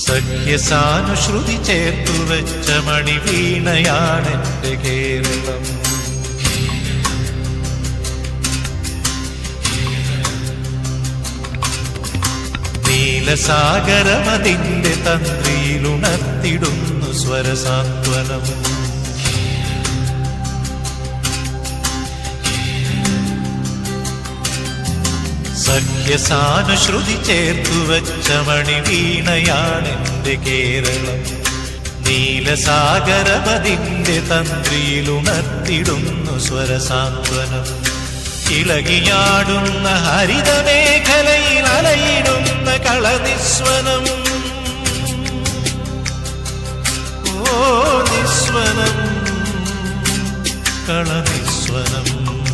സഖ്യസാനുശ്രുതി ചേർത്തു വെച്ച മണിവീണയാണെന്റെ കേരളം നീലസാഗരമതിന്റെ തന്ത്രിയിലുണർത്തിടുന്നു സ്വരസാന്ത്വനം സഖ്യസാനുശ്രുതി ചേർത്തു വച്ച മണിവീണയാണെന്റെ കേരളം നീലസാഗരമതിന്റെ തന്ത്രിയിലുണർത്തിടുന്നു സ്വരസാന്ത്വനം ഇളകിയാടുന്ന ഹരിതമേഖലയിൽ അലയിടുന്ന കളനിസ്വനം ഓ നിസ്വനം കളനിസ്വനം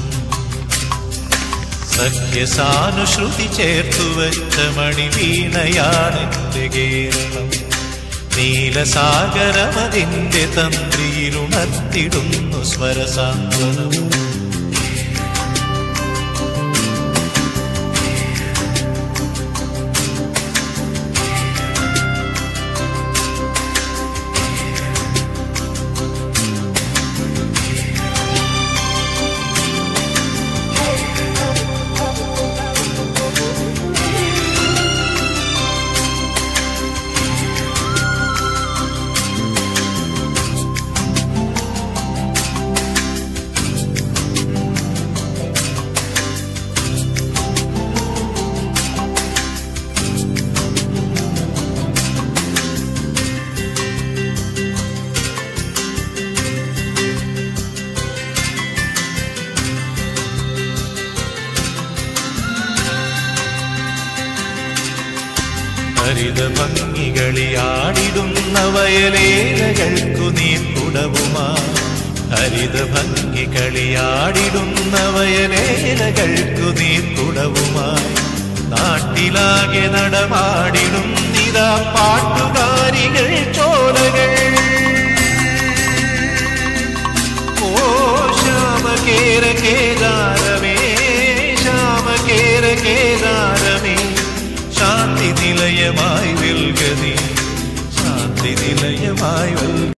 സഖ്യസാനുശ്രുതി ചേർത്തു വെച്ച മണിവീണയാണെന്റെ കേരളം നീലസാഗരമതിന്റെ തന്ത്രിയിലുണർത്തിടുന്നു സ്വരസാന്ത്വനം ഹരിത ഭംഗികളിയാടിടുന്ന വയലേലകൾക്കു നീർക്കുടവുമാ ഹരിത ഭംഗികളിയാടിടുന്ന വയലേലകൾക്കു നീർക്കുടവുമായി നാട്ടിലാകെ നടമാടിടും നിതാ പാട്ടുകാരികൾ ചോലകൾ ഓ ശ്യാമകേര കേദാരമേ ശ്യാമകേര കേദാരമേ ശാന്തി നിലയമായി വിൽഗതി ശാന്തി നിലയമായി വിൽ